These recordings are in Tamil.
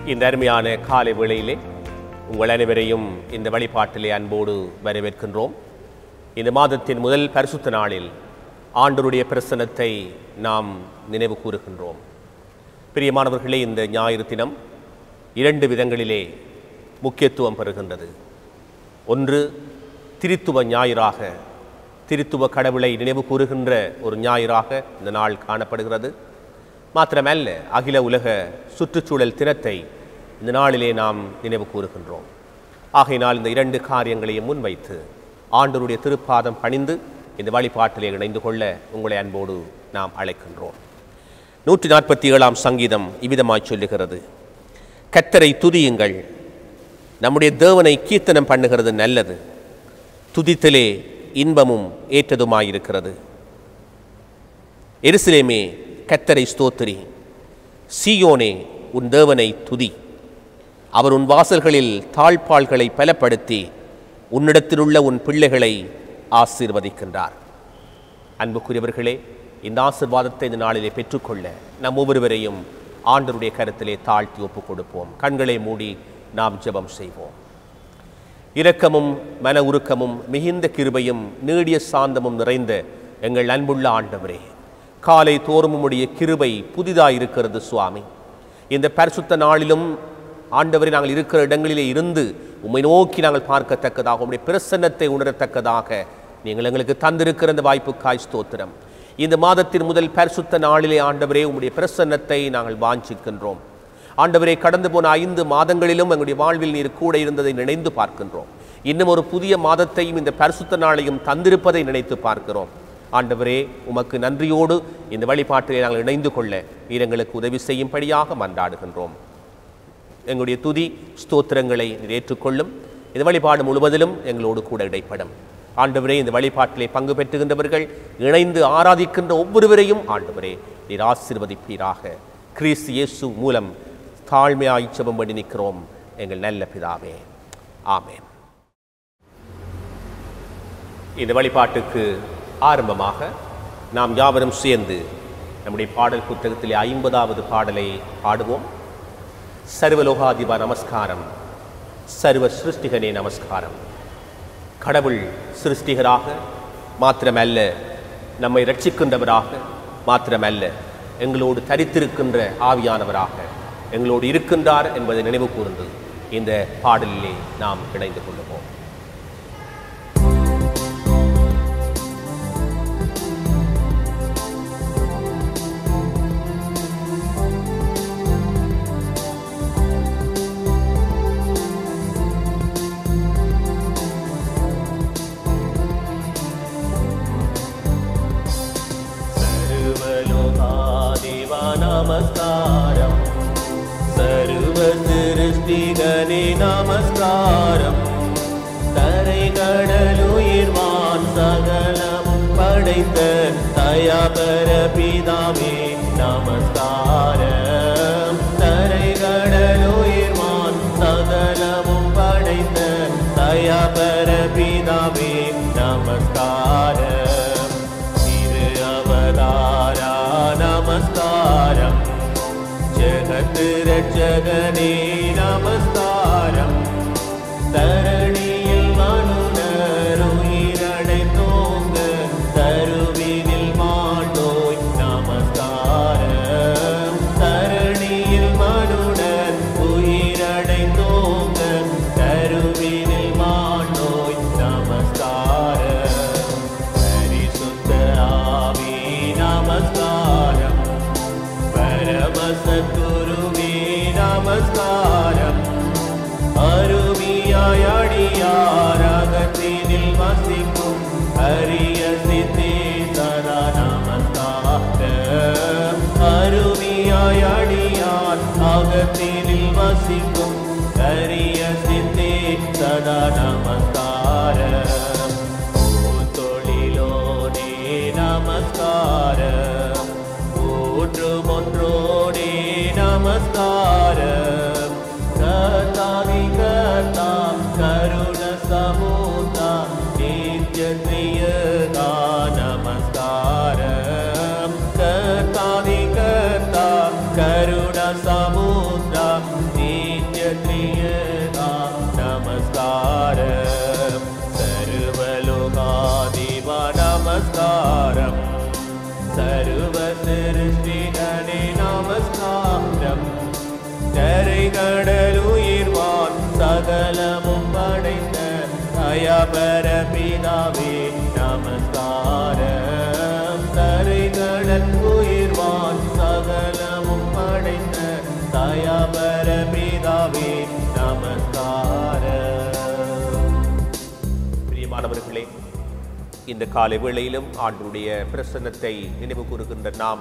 இந்த அருமையான காலை வேளையிலே உங்கள் அனைவரையும் இந்த வழிபாட்டிலே அன்போடு வரவேற்கின்றோம் இந்த மாதத்தின் முதல் பரிசுத்த நாளில் ஆண்டருடைய பிரசனத்தை நாம் நினைவு கூறுகின்றோம் பிரியமானவர்களே இந்த ஞாயிறு தினம் இரண்டு விதங்களிலே முக்கியத்துவம் பெறுகின்றது ஒன்று திருத்துவ ஞாயிறாக திருத்துவ கடவுளை நினைவு கூறுகின்ற ஒரு ஞாயிறாக இந்த நாள் காணப்படுகிறது மாத்திரமல்ல அகில உலக சுற்றுச்சூழல் தினத்தை இந்த நாளிலே நாம் நினைவு கூறுகின்றோம் ஆகையினால் இந்த இரண்டு காரியங்களையும் முன்வைத்து ஆண்டவருடைய திருப்பாதம் பணிந்து இந்த வழிபாட்டிலே இணைந்து கொள்ள உங்களை அன்போடு நாம் அழைக்கின்றோம் நூற்றி நாற்பத்தி ஏழாம் சங்கீதம் இவ்விதமாய் சொல்லுகிறது கத்தரை துதியுங்கள் நம்முடைய தேவனை கீர்த்தனம் பண்ணுகிறது நல்லது துதித்தலே இன்பமும் ஏற்றதுமாயிருக்கிறது எருசலேமே கத்தரை ஸ்தோத்திரி சீயோனே உன் தேவனை துதி அவர் உன் வாசல்களில் தாழ்பாள்களை பலப்படுத்தி உன்னிடத்திலுள்ள உன் பிள்ளைகளை ஆசீர்வதிக்கின்றார் அன்புக்குரியவர்களே இந்த ஆசிர்வாதத்தை இந்த நாளிலே பெற்றுக்கொள்ள நம் ஒவ்வொருவரையும் ஆண்டருடைய கருத்திலே தாழ்த்தி ஒப்புக் கொடுப்போம் கண்களை மூடி நாம் ஜெபம் செய்வோம் இரக்கமும் மன உருக்கமும் மிகுந்த கிருபையும் நீடிய சாந்தமும் நிறைந்த எங்கள் அன்புள்ள ஆண்டவரே காலை தோறும் உடைய கிருபை புதிதாயிருக்கிறது சுவாமி இந்த பரிசுத்த நாளிலும் ஆண்டவரை நாங்கள் இருக்கிற இடங்களிலே இருந்து உம்மை நோக்கி நாங்கள் பார்க்கத்தக்கதாக உம்முடைய பிரசன்னத்தை உணரத்தக்கதாக நீங்கள் எங்களுக்கு தந்திருக்கிற இந்த வாய்ப்புக்காய் ஸ்தோத்திரம் இந்த மாதத்தின் முதல் பரிசுத்த நாளிலே ஆண்டவரே உம்முடைய பிரசன்னத்தை நாங்கள் வாஞ்சிக்கின்றோம் ஆண்டவரே கடந்து போன ஐந்து மாதங்களிலும் எங்களுடைய வாழ்வில் நீர் கூட இருந்ததை நினைந்து பார்க்கின்றோம் இன்னும் ஒரு புதிய மாதத்தையும் இந்த பரிசுத்த நாளையும் தந்திருப்பதை நினைத்து பார்க்கிறோம் ஆண்டவரே உமக்கு நன்றியோடு இந்த வழிபாட்டிலே நாங்கள் இணைந்து கொள்ள நீர் எங்களுக்கு உதவி செய்யும்படியாக மன்றாடுகின்றோம் எங்களுடைய துதி ஸ்தோத்திரங்களை நீர் ஏற்றுக்கொள்ளும் இந்த வழிபாடு முழுவதிலும் எங்களோடு கூட இடைப்படும் ஆண்டவரே இந்த வழிபாட்டிலே பங்கு பெற்றுகின்றவர்கள் இணைந்து ஆராதிக்கின்ற ஒவ்வொருவரையும் ஆண்டவரே நீர் ஆசீர்வதிப்பீராக கிறிஸ்து இயேசு மூலம் தாழ்மையாய் ஜெபம் பண்ணி நிற்கிறோம் எங்கள் நல்ல பிதாவே ஆமென் இந்த வழிபாட்டுக்கு ஆரம்பமாக நாம் யாவரும் சேர்ந்து நம்முடைய பாடல் புத்தகத்திலே ஐம்பதாவது பாடலை பாடுவோம் சர்வலோகாதிபா நமஸ்காரம் சர்வ சிருஷ்டிகனே நமஸ்காரம் கடவுள் சிருஷ்டிகராக மாத்திரமல்ல நம்மை ரட்சிக்கின்றவராக மாத்திரமல்ல எங்களோடு தரித்திருக்கின்ற ஆவியானவராக எங்களோடு இருக்கின்றார் என்பதை நினைவு கூர்ந்து இந்த பாடலிலே நாம் இணைந்து கொள்ளுவோம் സർവലോകാദേവാ നമസ്കാരം സർവസൃഷ്ടികനെ നമസ്കാരം தரைகடலுயிர்வான் சகலம் படைத்த தயாபர பிதாவே நமஸ்காரம் தரைகடலுயிர்வான் சகலமும் படைத்த தயாபர பிதாவே நமஸ்காரம் திரு அவதாரா நமஸ்காரம் ஜகத் ரட்சகனே நமஸ்காரம் தரணியில் மனுனர் உயிரடை தோங்க தருவினில் மாண்டோய் நமஸ்காரம் தரணியில் மனுனர் உயிரடை தோங்க தருவினில் மாண்டோய் நமஸ்காரம் பரிசுத்த ஆவி நமஸ்காரம் பரமசத்குருவே நமஸ்காரம் அருவியாய் அடியாரகத்தினில் வசிக்கும் அரிய சித்தே சதா நமஸ்காரம் அருவியாய் அடியார் அகத்தினில் வசிக்கும் அரிய சித்தே சதா நமஸ்காரம் தொழிலோனே நமஸ்காரம் ஊற்றும் ஒன்றோடே நமஸ்காரம் கர்த்தாதி கர்த்தா கருண சமூதா நித்ய திரியகா நமஸ்காரம் கர்த்தாதி கர்த்தா கருண சமுத்ரா சர்வ சிருஷ்டிகனே நமஸ்காரம் கரைகடலுயிர்வான் சகலமும் படைத்த தயபர பிதாவே நமஸ்காரம் தரைகடல் உயிர்வான் சகலமும் படைத்த தயபர பிதாவே நமஸ்காரம் பிரியமானவர்களே இந்த காலை வேளையிலும் ஆண்டுடைய பிரசன்னத்தை நினைவு கூறுகின்ற நாம்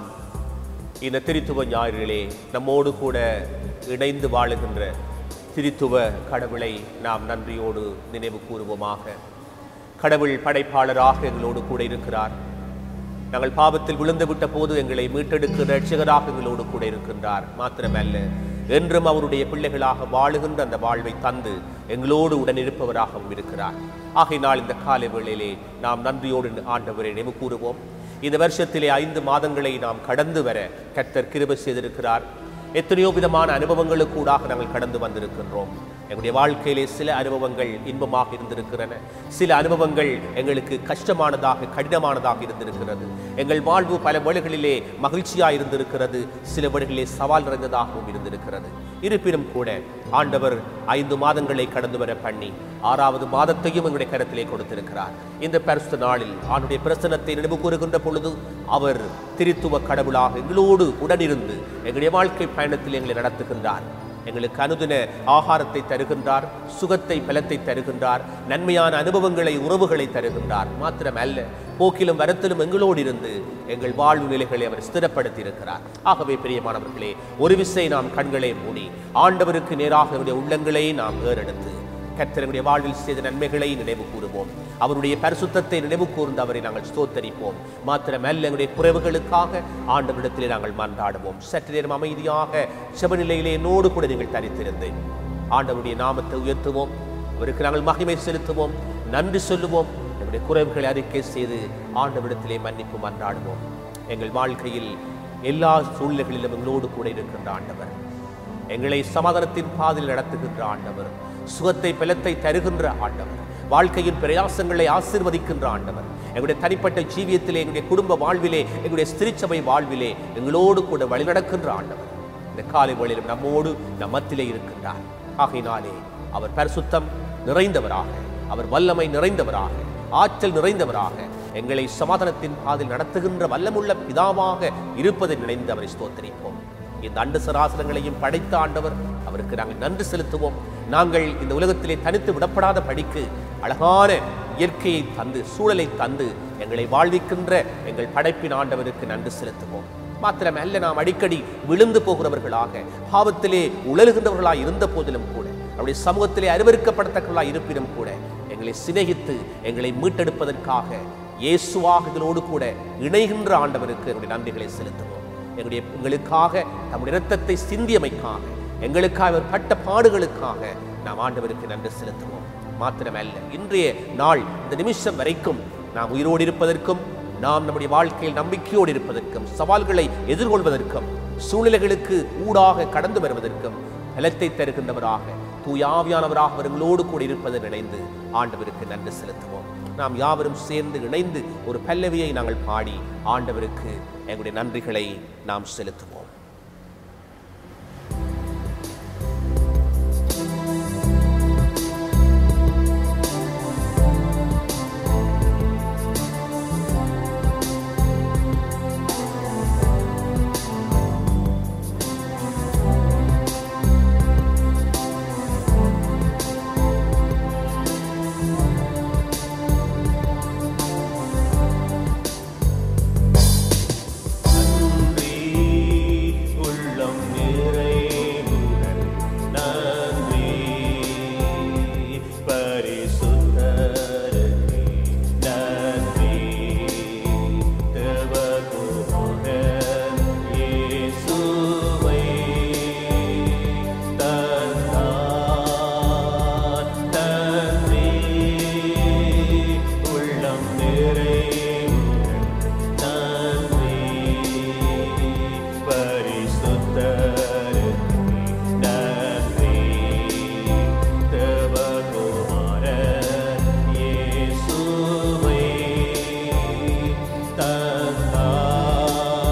இந்த திருத்துவ ஞாயிறிலே நம்மோடு கூட இணைந்து வாழுகின்ற திருத்துவ கடவுளை நாம் நன்றியோடு நினைவு கூறுவோமாக கடவுள் படைப்பாளராக எங்களோடு கூட இருக்கிறார் நாங்கள் பாவத்தில் விழுந்து விட்ட போது எங்களை மீட்டெடுக்கிற ரட்சகராக எங்களோடு கூட இருக்கின்றார் மாத்திரமல்ல என்றும் அவருடைய பிள்ளைகளாக வாழுகின்ற அந்த வாழ்வை தந்து எங்களோடு உடன் இருப்பவராகவும் இருக்கிறார் ஆகையினால் இந்த காலை வேளையிலே நாம் நன்றியோடு ஆண்டவரை நினைவு கூறுவோம் இந்த வருஷத்திலே ஐந்து மாதங்களை நாம் கடந்து வர கர்த்தர் கிருபை செய்திருக்கிறார் எத்தனையோ விதமான அனுபவங்களுக்கூடாக நாங்கள் கடந்து வந்திருக்கின்றோம் எங்களுடைய வாழ்க்கையிலே சில அனுபவங்கள் இன்பமாக இருந்திருக்கிறன சில அனுபவங்கள் எங்களுக்கு கஷ்டமானதாக கடினமானதாக இருந்திருக்கிறது எங்கள் வாழ்வு பல வழிகளிலே மகிழ்ச்சியாக இருந்திருக்கிறது சில வழிகளிலே சவால் நிறைந்ததாகவும் இருந்திருக்கிறது இருப்பினும் கூட ஆண்டவர் ஐந்து மாதங்களை கடந்து வர பண்ணி ஆறாவது மாதத்தையும் எங்களுடைய கரத்திலே கொடுத்திருக்கிறார் இந்த பரிசுத்த நாளில் ஆண்டுடைய பிரசனத்தை நினைவு கூறுகின்ற பொழுது அவர் திருத்துவ கடவுளாக எங்களோடு உடனிருந்து எங்களுடைய வாழ்க்கை பயணத்தில் எங்களை நடத்துகின்றார் எங்களுக்கு அனுதின ஆகாரத்தை தருகின்றார் சுகத்தை பலத்தை தருகின்றார் நன்மையான அனுபவங்களை உறவுகளை தருகின்றார் மாத்திரமல்ல போக்கிலும் வரத்திலும் எங்களோடு இருந்து எங்கள் வாழ்வு நிலைகளை அவர் ஸ்திரப்படுத்தி இருக்கிறார் ஆகவே பிரியமானவர்களே ஒரு விசை நாம் கண்களை மூடி ஆண்டவருக்கு நேராக நம்முடைய உள்ளங்களை நாம் ஏறெடுத்து கர்த்தருடைய வாழ்வில் செய்த நன்மைகளை நினைவு கூறுவோம் அவருடைய பரிசுத்தத்தை நினைவு கூர்ந்து அவரை நாங்கள் ஸ்தோத்தரிப்போம் மாத்திரமல்ல எங்களுடைய குறைவுகளுக்காக ஆண்டவரிடத்திலே நாங்கள் மன்றாடுவோம் சற்று நேரம் அமைதியாக செபநிலையிலே என்னோடு கூட நீங்கள் தரித்திருந்து ஆண்டவருடைய நாமத்தை உயர்த்துவோம் அவருக்கு நாங்கள் மகிமை செலுத்துவோம் நன்றி சொல்லுவோம் நம்முடைய குறைவுகளை அறிக்கை செய்து ஆண்டவரிடத்திலே மன்னிப்பு மன்றாடுவோம் எங்கள் வாழ்க்கையில் எல்லா சூழ்நிலைகளிலும் எங்களோடு கூட இருக்கின்ற ஆண்டவர் எங்களை சமாதானத்தின் பாதையில் நடத்துகின்ற ஆண்டவர் சுகத்தை பலத்தை தருகின்ற ஆண்டவர் வாழ்க்கையின் பிரயாசங்களை ஆசீர்வதிக்கின்ற ஆண்டவர் எங்களுடைய தனிப்பட்ட ஜீவியத்திலே எங்களுடைய குடும்ப வாழ்விலே எங்களுடைய ஸ்திரிச்சபை வாழ்விலே எங்களோடு கூட வழிநடக்கின்ற ஆண்டவர் இந்த காலை வேளையிலும் நம்மோடு நம் மத்தியிலே இருக்கின்றார் ஆகையினாலே அவர் பரிசுத்தம் நிறைந்தவராக அவர் வல்லமை நிறைந்தவராக ஆற்றல் நிறைந்தவராக எங்களை சமாதானத்தின் பாதையில் நடத்துகின்ற வல்லமுள்ள பிதாவாக இருப்பதை நினைந்து அவரை ஸ்தோத்தரிப்போம் இந்த அண்டு சராசரங்களையும் படைத்த ஆண்டவர் அவருக்கு நாங்கள் நன்றி செலுத்துவோம் நாங்கள் இந்த உலகத்திலே தனித்து விடப்படாத படிக்கு அழகான இயற்கையை தந்து சூழலை தந்து எங்களை வாழ்விக்கின்ற எங்கள் படைப்பின் ஆண்டவருக்கு நன்றி செலுத்துவோம் மாத்திரமல்ல நாம் அடிக்கடி விழுந்து போகிறவர்களாக பாவத்திலே உழலுகின்றவர்களாய் இருந்த போதிலும் கூட அவருடைய சமூகத்திலே அருவருக்கப்படத்தக்கவர்களாய் இருப்பினும் கூட எங்களை சிநேகித்து எங்களை மீட்டெடுப்பதற்காக இயேசுவாக இதனோடு கூட இணைகின்ற ஆண்டவருக்கு என்னுடைய நன்றிகளை செலுத்துவோம் எங்களுடைய எங்களுக்காக தம்முடைய இரத்தத்தை சிந்தியமைக்காக எங்களுக்காக அவர் பட்ட பாடுகளுக்காக நாம் ஆண்டவருக்கு நன்றி செலுத்துவோம் மாத்திரமல்ல இன்றைய நாள் இந்த நிமிஷம் வரைக்கும் நாம் உயிரோடு இருப்பதற்கும் நாம் நம்முடைய வாழ்க்கையில் நம்பிக்கையோடு இருப்பதற்கும் சவால்களை எதிர்கொள்வதற்கும் சூழ்நிலைகளுக்கு ஊடாக கடந்து வருவதற்கும் பலத்தை தருகின்றவராக தூயாவியானவராக அவர்களோடு கூட இருப்பதை நினைந்து ஆண்டவருக்கு நன்றி செலுத்துவோம் நாம் யாவரும் சேர்ந்து இணைந்து ஒரு பல்லவியை நாங்கள் பாடி ஆண்டவருக்கு எங்களுடைய நன்றிகளை நாம் செலுத்துவோம் நன்றி உள்ளம் நிறைவுடன் நன்றி பரிசுத்தருக்கு நன்றி தேவகுமாரன் இயேசுவை தந்தார் நன்றி உள்ளம் நிறைவுடன் நன்றி பரிசுத்தருக்கு நன்றி தேவகுமாரன் இயேசுவை தந்தார்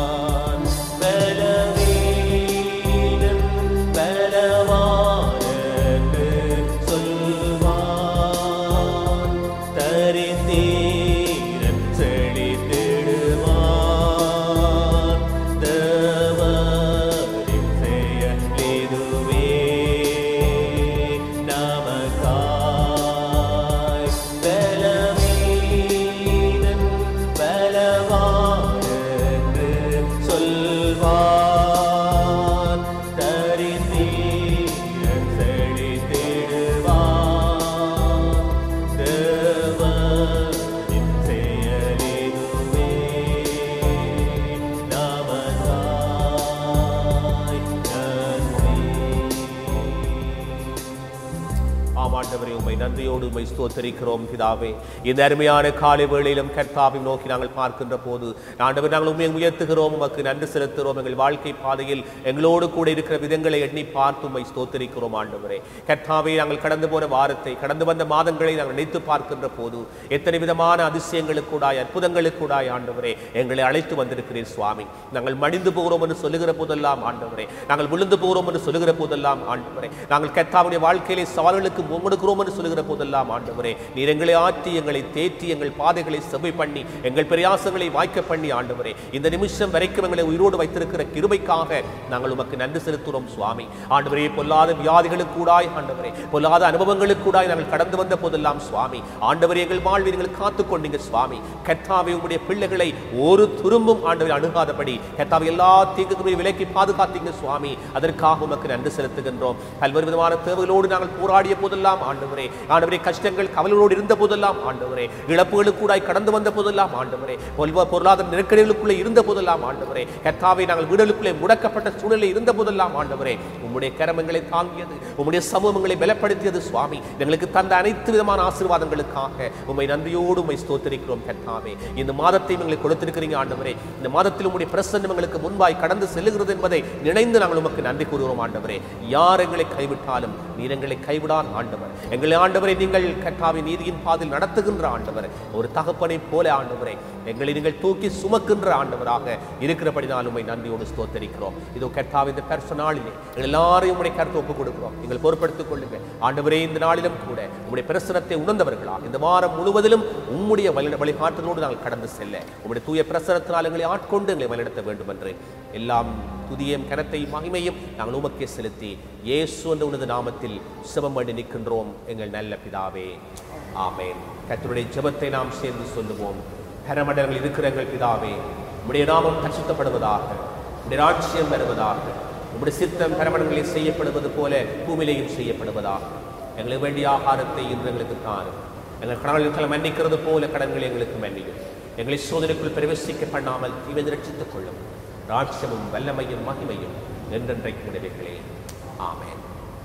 ஆண்டவரே உம்மை நன்றியோடு உம்மை ஸ்தோத்தரிக்கிறோம் பிதாவே இந்த அருமையான காலை வேளையிலும் கர்த்தாவை நோக்கி நாங்கள் பார்க்கின்ற போது ஆண்டவர் நாங்கள் உண்மையை உயர்த்துகிறோம் உமக்கு நன்றி செலுத்துகிறோம் எங்கள் வாழ்க்கை பாதையில் எங்களோடு கூட இருக்கிற விதங்களை எண்ணி பார்த்து உம்மை ஸ்தோத்தரிக்கிறோம் ஆண்டவரே கர்த்தாவே நாங்கள் கடந்து போன வாரத்தை கடந்து வந்த மாதங்களை நாங்கள் நினைத்து பார்க்கின்ற போது எத்தனை விதமான அதிசயங்களுக்கூடாய் அற்புதங்களுக்கூடாய் ஆண்டவரே எங்களை அழைத்து வந்திருக்கிறீர் சுவாமி நாங்கள் மடிந்து போகிறோம் என்று சொல்லுகிற போதெல்லாம் ஆண்டவரே நாங்கள் விழுந்து போகிறோம் என்று சொல்லுகிற போதெல்லாம் ஆண்டவரே நாங்கள் கர்த்தாவுடைய வாழ்க்கையிலே சவால்களுக்கு முன்னெடுக்கிறோம் என்று சொல்லுகிற போதெல்லாம் ஆண்டவரே நீர் எங்களை ஆற்றி எங்களை தேற்றி எங்கள் பாதைகளை செவை பண்ணி எங்கள் பிரயாசங்களை வாய்க்க பண்ணி ஆண்டவரே இந்த நிமிஷம் வரைக்கும் எங்களை உயிரோடு வைத்திருக்கிற கிருபைக்காக நாங்கள் உமக்கு நன்றி செலுத்துகிறோம் சுவாமி ஆண்டவரே பொல்லாத வியாதிகளுக்கூடாய் ஆண்டவரே பொல்லாத அனுபவங்களுக்கூடாய் நாங்கள் கடந்து வந்த போதெல்லாம் சுவாமி ஆண்டவரே எங்கள் வாழ்வில் எங்களை காத்துக் கொண்டீங்க சுவாமி கர்த்தாவே உங்களுடைய பிள்ளைகளை ஒரு துரும்பும் ஆண்டவர் அணுகாதபடி கர்த்தாவை எல்லா தீங்குக்குமே விலக்கி பாதுகாத்தீங்க சுவாமி அதற்காக உமக்கு நன்றி செலுத்துகின்றோம் பல்வேறு விதமான தேவைகளோடு நாங்கள் போராடிய போதெல்லாம் ஆண்டவரே ஆண்டவரே கஷ்டங்கள் கவலைகளோடு இருந்த போதெல்லாம் ஆண்டவரே இழப்புகளுக்கூடாய் கடந்து வந்த போதெல்லாம் ஆண்டவரே பொல்வ பொருளாதார நெருக்கடிகளுக்குள்ளே இருந்த போதெல்லாம் ஆண்டவரே கர்த்தாவை நாங்கள் வீடுகளுக்குள்ளே முடக்கப்பட்ட சூழ்நிலை இருந்த போதெல்லாம் ஆண்டவரே உம்முடைய கரமங்களை தாங்கியது உம்முடைய சமூகங்களை பலப்படுத்தியது சுவாமி எங்களுக்கு தந்த அனைத்து விதமான ஆசீர்வாதங்களுக்காக உம்மை நன்றியோடு உம்மை ஸ்தோத்திரிக்கிறோம் கர்த்தாவே இந்த மாதத்தை எங்களுக்கு கொடுத்திருக்கிறீங்க ஆண்டவரே இந்த மாதத்தில் உம்முடைய பிரசன்னம் எங்களுக்கு முன்பாய் கடந்து செல்லுகிறது என்பதை நினைந்து நாங்கள் உமக்கு நன்றி கூறுகிறோம் ஆண்டவரே யார் எங்களை கைவிட்டாலும் நீர் எங்களை கைவிடான் ஆண்டவர் எங்களை ஆண்டவரை நீங்கள் கர்த்தாவை நீதியின் பாதையில் நடத்துகின்ற ஆண்டவர் ஒரு தகப்பனை போல ஆண்டவரே எங்களை நீங்கள் தூக்கி சுமக்கின்ற ஆண்டவராக இருக்கிறபடினால் உம்மை நன்றியோடு ஸ்தோத்தரிக்கிறோம் இதோ கர்த்தாவை இந்த பெருச நாளிலே எங்கள் எல்லாரையும் உடைய கருத்து ஒப்புக் கொடுக்கிறோம் நீங்கள் பொறுப்படுத்திக் கொள்ளுங்க ஆண்டவரே இந்த நாளிலும் கூட உம்முடைய பிரசனத்தை உணர்ந்தவர்களா இந்த வாரம் முழுவதிலும் உம்முடைய வழி வழிகாட்டுதலோடு நாங்கள் கடந்து செல்ல உம்முடைய தூய பிரசனத்தினால் எங்களை ஆட்கொண்டு எங்களை வழிநடத்த வேண்டும் என்று எல்லாம் துதியும் கனத்தையும் மகிமையும் நாங்கள் உமக்கே செலுத்தி இயேசு என்ற உனது நாமத்தில் சிவம் வேண்டி நிற்கின்றோம் எங்கள் நல்ல பிதாவே ஆமென் கர்த்தருடைய ஜெபத்தை நாம் சேர்ந்து சொல்லுவோம் பரமண்டலங்கள் இருக்கிற எங்கள் பிதாவே உம்முடைய நாமம் பரிசுத்தப்படுவதாக உம்முடைய ராட்சியம் வருவதாக உம்முடைய சித்தம் பரமண்டங்களில் செய்யப்படுவது போல பூமியிலையும் செய்யப்படுவதாக எங்களுக்கு வேண்டிய ஆகாரத்தை இன்று எங்களுக்கு தாரும் எங்கள் கடவுள்களை மன்னிக்கிறது போல கடன்களை எங்களுக்கு மன்னியும் எங்களை சோதனைக்குள் பிரவேசிக்க பண்ணாமல் தீவை ரட்சித்துக் கொள்ளும் ராட்சியமும் வல்லமையும் மகிமையும் என்றென்றைக்கு உடையவைகளே ஆமென்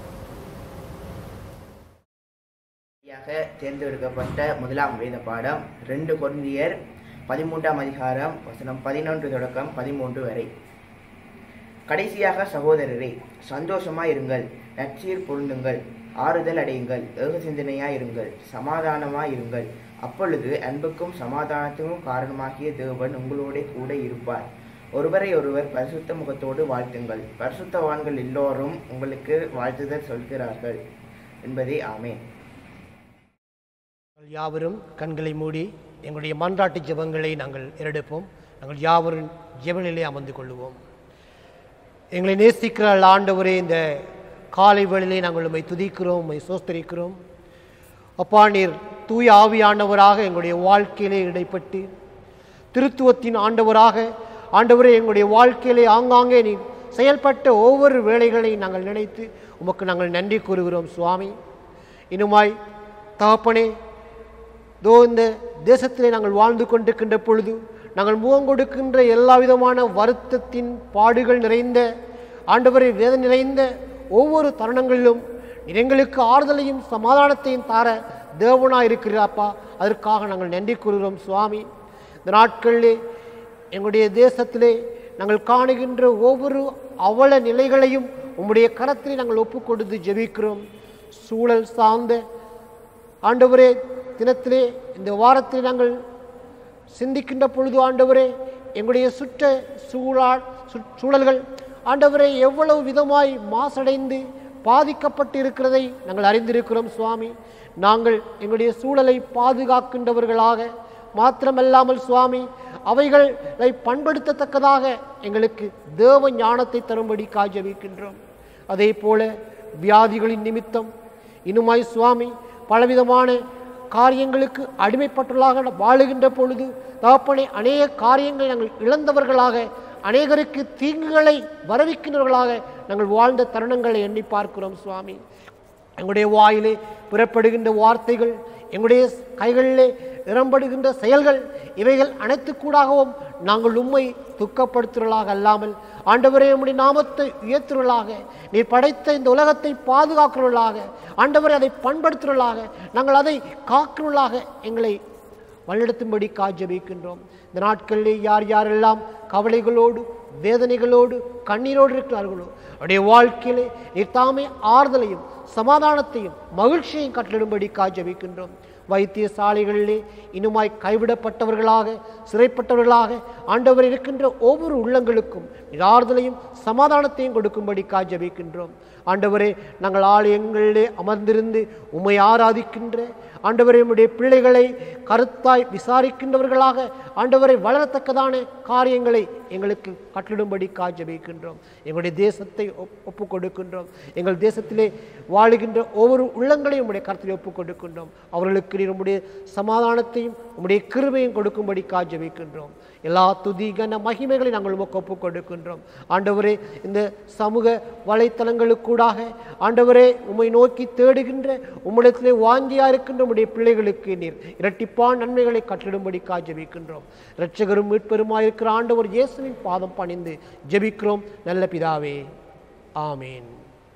யாக தேர்ந்தெடுக்கப்பட்ட முதலாம் வேத பாடம் ரெண்டு கொரிந்தியர் பதிமூன்றாம் அதிகாரம் வசனம் பதினொன்று தொடக்கம் பதிமூன்று வரை கடைசியாக சகோதரரே சந்தோஷமாய் இருங்கள் நற்சீர் பொருந்துங்கள் ஆறுதல் அடையுங்கள் ஏக சிந்தனையாய் இருங்கள் சமாதானமாய் இருங்கள் அப்பொழுது அன்புக்கும் சமாதானத்துக்கும் காரணமாகிய தேவன் உங்களோட கூட இருப்பார் ஒருவரை ஒருவர் பரிசுத்த முகத்தோடு வாழ்த்துங்கள் பரிசுத்தவான்கள் எல்லோரும் உங்களுக்கு வாழ்த்துதல் சொல்கிறார்கள் என்பதே ஆமென் நாங்கள் யாவரும் கண்களை மூடி எங்களுடைய மன்றாட்டு ஜெபங்களை நாங்கள் ஏறெடுப்போம் நாங்கள் யாவரும் ஜெபநிலை அமர்ந்து கொள்ளுவோம் எங்களை நேசிக்கிற ஆண்டவரே இந்த காலை வேளையிலே நாங்கள் உம்மை துதிக்கிறோம் உம்மை சோஸ்தரிக்கிறோம் அப்பா நீர் தூய ஆவியானவராக எங்களுடைய வாழ்க்கையிலே இடைப்பட்டு திருத்துவத்தின் ஆண்டவராக ஆண்டவரே எங்களுடைய வாழ்க்கையிலே ஆங்காங்கே நீ செயல்பட்ட ஒவ்வொரு வேலைகளை நாங்கள் நினைத்து உமக்கு நாங்கள் நன்றி கூறுகிறோம் சுவாமி இனுமாய் தகப்பனே தோ இந்த தேசத்திலே நாங்கள் வாழ்ந்து கொண்டிருக்கின்ற பொழுது நாங்கள் முகம் கொடுக்கின்ற எல்லா விதமான வருத்தத்தின் பாடுகள் நிறைந்த ஆண்டவரை வேதனை நிறைந்த ஒவ்வொரு தருணங்களிலும் நீர் எங்களுக்கு ஆறுதலையும் சமாதானத்தையும் தார தேவனாக இருக்கிறாப்பா அதற்காக நாங்கள் நன்றி கூறுகிறோம் சுவாமி இந்த நாட்களிலே எங்களுடைய தேசத்திலே நாங்கள் காணுகின்ற ஒவ்வொரு அவல நிலைகளையும் உம்முடைய கரத்திலே நாங்கள் ஒப்புக் கொடுத்து ஜெபிக்கிறோம் சூழல் சார்ந்த ஆண்டவரே தினத்திலே இந்த வாரத்தில் நாங்கள் சிந்திக்கின்ற பொழுது ஆண்டவரே எங்களுடைய சுற்ற சூழா சு- சூழல்கள் ஆண்டவரே எவ்வளவு விதமாய் மாசடைந்து பாதிக்கப்பட்டு இருக்கிறதை நாங்கள் அறிந்திருக்கிறோம் சுவாமி நாங்கள் எங்களுடைய சூழலை பாதுகாக்கின்றவர்களாக மாத்திரமல்லாமல் சுவாமி அவைகளை பண்படுத்தத்தக்கதாக எங்களுக்கு தேவ ஞானத்தை தரும்படி காஜபிக்கின்றோம் அதே போல வியாதிகளின் நிமித்தம் இனுமாய் சுவாமி பலவிதமான காரியங்களுக்கு அடிமைப்பட்டுள்ளாக வாழுகின்ற பொழுது தகப்பனே அநேக காரியங்களை நாங்கள் இழந்தவர்களாக அநேகருக்கு தீங்குகளை வரவிக்கின்றவர்களாக நாங்கள் வாழ்ந்த தருணங்களை எண்ணி பார்க்கிறோம் சுவாமி எங்களுடைய வாயிலே புறப்படுகின்ற வார்த்தைகள் எங்களுடைய கைகளிலே இடம்படுகின்ற செயல்கள் இவைகள் அனைத்து கூடாகவும் நாங்கள் உம்மை துக்கப்படுத்துவர்களாக அல்லாமல் ஆண்டவரே உம்முடைய நாமத்தை உயர்த்துவர்களாக நீர் படைத்த இந்த உலகத்தை பாதுகாக்கிறவர்களாக ஆண்டவரை அதை பண்படுத்துவர்களாக நாங்கள் அதை காக்கிறவர்களாக எங்களை வழிநடத்தும்படி காஜபிக்கின்றோம் இந்த நாட்களிலே யார் யாரெல்லாம் கவலைகளோடு வேதனைகளோடு கண்ணீரோடு இருக்கிறார்களோ அவருடைய வாழ்க்கையிலே நீர் தாமே ஆறுதலையும் சமாதானத்தையும் மகிழ்ச்சியையும் கட்டளிடும்படி காஜபிக்கின்றோம் வைத்தியசாலைகளிலே இன்னுமாய் கைவிடப்பட்டவர்களாக சிறைப்பட்டவர்களாக ஆண்டவர் இருக்கின்ற ஒவ்வொரு உள்ளங்களுக்கும் நீர் ஆறுதலையும் சமாதானத்தையும் கொடுக்கும்படி காஜபிக்கின்றோம் ஆண்டவரே நாங்கள் ஆலயங்களிலே அமர்ந்திருந்து உம்மை ஆராதிக்கின்ற ஆண்டவரே உம்முடைய பிள்ளைகளை கருத்தாய் விசாரிக்கின்றவர்களாக ஆண்டவரை வளரத்தக்கதான காரியங்களை எங்களுக்கு கட்டளிடும்படி காஜபிக்கின்றோம் எங்களுடைய தேசத்தை ஒப்- ஒப்புக் கொடுக்கின்றோம் எங்கள் தேசத்திலே வாழுகின்ற ஒவ்வொரு உள்ளங்களையும் உம்முடைய கருத்தில் ஒப்புக் கொடுக்கின்றோம் அவர்களுக்கு நீர் உம்முடைய சமாதானத்தையும் உம்முடைய கிருபையும் கொடுக்கும்படி காஜபிக்கின்றோம் எல்லா துதி கன மகிமைகளை நாங்கள் உமக்கு ஒப்புக் கொடுக்கின்றோம் ஆண்டவரே இந்த சமூக வலைத்தளங்களுக்கூடாக ஆண்டவரே உம்மை நோக்கி தேடுகின்ற உம்மிடத்திலே வாங்கியா இருக்கின்ற உம்முடைய பிள்ளைகளுக்கு நீர் இரட்டிப்பான் நன்மைகளை கட்டிடும்படி ஜெபிக்கின்றோம் இரட்சகரும் மீட்பெருமாயிருக்கிற ஆண்டவர் இயேசுவின் பாதம் பணிந்து ஜெபிக்கிறோம் நல்ல பிதாவே ஆமீன்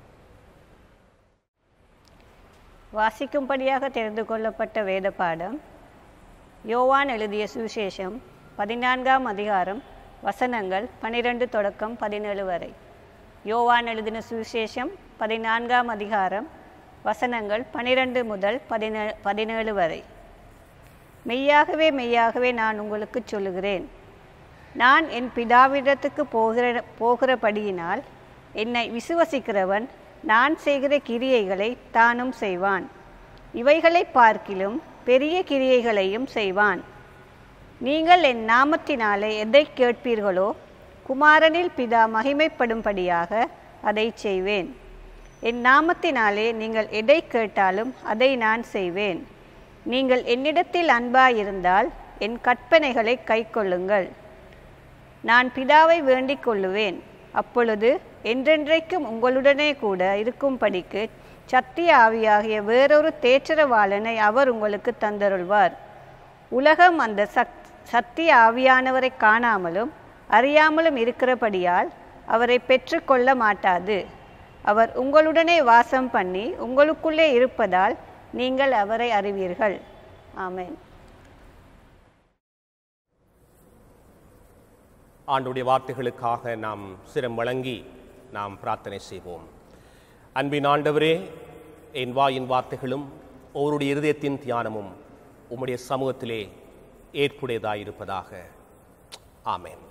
வாசிக்கும்படியாக தெரிந்து கொள்ளப்பட்ட வேத பாடம் யோவான் எழுதிய சுவிசேஷம் பதினான்காம் அதிகாரம் வசனங்கள் பனிரெண்டு தொடக்கம் பதினேழு வரை யோவான் எழுதின சுவிசேஷம் பதினான்காம் அதிகாரம் வசனங்கள் பனிரெண்டு முதல் பதினே பதினேழு வரை மெய்யாகவே மெய்யாகவே நான் உங்களுக்கு சொல்லுகிறேன் நான் என் பிதாவிடத்துக்கு போகிற போகிறபடியினால் என்னை விசுவசிக்கிறவன் நான் செய்கிற கிரியைகளை தானும் செய்வான் இவைகளை பார்க்கிலும் பெரிய கிரியைகளையும் செய்வான் நீங்கள் என் நாமத்தினாலே எதை கேட்பீர்களோ குமாரனில் பிதா மகிமைப்படும்படியாக அதை செய்வேன் என் நாமத்தினாலே நீங்கள் எதை கேட்டாலும் அதை நான் செய்வேன் நீங்கள் என்னிடத்தில் அன்பாயிருந்தால் என் கற்பனைகளை கைக்கொள்ளுங்கள் நான் பிதாவை வேண்டிக் கொள்ளுவேன் அப்பொழுது என்றென்றைக்கும் உங்களுடனே கூட இருக்கும்படிக்கு சத்திய ஆவியாகிய வேறொரு தேற்றரவாளனை அவர் உங்களுக்கு தந்தருள்வார் உலகம் அந்த சக் சத்திய ஆவியானவரை காணாமலும் அறியாமலும் இருக்கிறபடியால் அவரை பெற்றுக்கொள்ள மாட்டாது அவர் உங்களுடனே வாசம் பண்ணி உங்களுக்குள்ளே இருப்பதால் நீங்கள் அவரை அறிவீர்கள் ஆமென் ஆண்டுடைய வார்த்தைகளுக்காக நாம் சிரம் வழங்கி நாம் பிரார்த்தனை செய்வோம் அன்பின் ஆண்டவரே என் வாயின் வார்த்தைகளும் ஒருடைய இருதயத்தின் தியானமும் உம்முடைய சமூகத்திலே ஏற்புடையதாயிருப்பதாக ஆமென்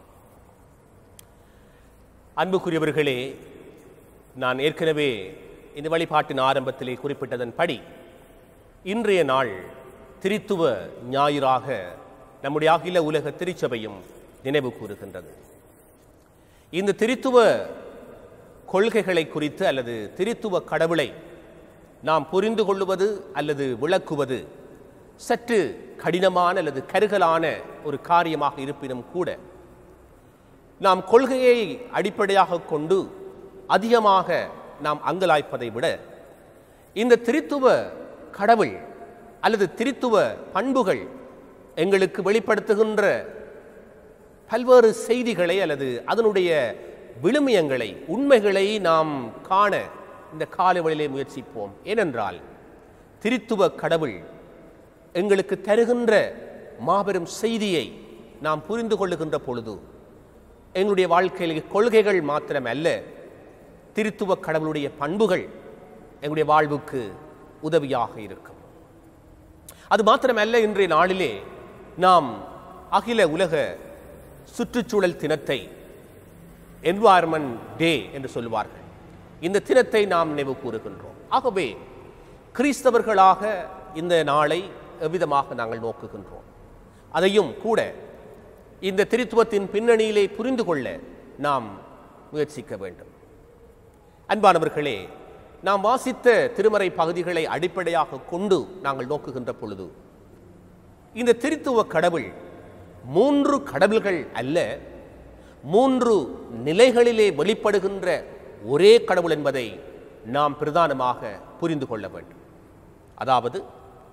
அன்புக்குரியவர்களே நான் ஏற்கனவே இந்த வழிபாட்டின் ஆரம்பத்திலே குறிப்பிட்டதன்படி இன்றைய நாள் திரித்துவ ஞாயிறாக நம்முடைய அகில உலக திருச்சபையும் நினைவு கூறுகின்றது இந்த திரித்துவ கொள்கைகளை குறித்து அல்லது திரித்துவ கடவுளை நாம் புரிந்து கொள்ளுவது அல்லது விளக்குவது சற்று கடினமான அல்லது கருகலான ஒரு காரியமாக இருப்பினும் கூட நாம் கொள்கையை அடிப்படையாக கொண்டு அதிகமாக நாம் அங்கலாய்ப்பதை விட இந்த திரித்துவ கடவுள் அல்லது திரித்துவ பண்புகள் எங்களுக்கு வெளிப்படுத்துகின்ற பல்வேறு செய்திகளை அல்லது அதனுடைய விழுமியங்களை உண்மைகளை நாம் காண இந்த காலவழியிலே முயற்சிப்போம் ஏனென்றால் திரித்துவ கடவுள் எங்களுக்கு தருகின்ற மாபெரும் செய்தியை நாம் புரிந்து கொள்ளுகின்ற பொழுது எங்களுடைய வாழ்க்கையில் கொள்கைகள் மாத்திரமல்ல திருத்துவ கடவுளுடைய பண்புகள் எங்களுடைய வாழ்வுக்கு உதவியாக இருக்கும் அது மாத்திரமல்ல இன்றைய நாளிலே நாம் அகில உலக சுற்றுச்சூழல் தினத்தை என்வாயர்மெண்ட் டே என்று சொல்லுவார்கள் இந்த தினத்தை நாம் நினைவு கூறுகின்றோம் ஆகவே கிறிஸ்தவர்களாக இந்த நாளை எவ்விதமாக நாங்கள் நோக்குகின்றோம் அதையும் கூட இந்த திருத்துவத்தின் பின்னணியிலே புரிந்து கொள்ள நாம் முயற்சிக்க வேண்டும் அன்பானவர்களே நாம் வாசித்த திருமறை பகுதிகளை அடிப்படையாக கொண்டு நாங்கள் நோக்குகின்ற பொழுது இந்த திருத்துவ கடவுள் மூன்று கடவுள்கள் அல்ல மூன்று நிலைகளிலே வெளிப்படுகின்ற ஒரே கடவுள் என்பதை நாம் பிரதானமாக புரிந்து கொள்ள வேண்டும் அதாவது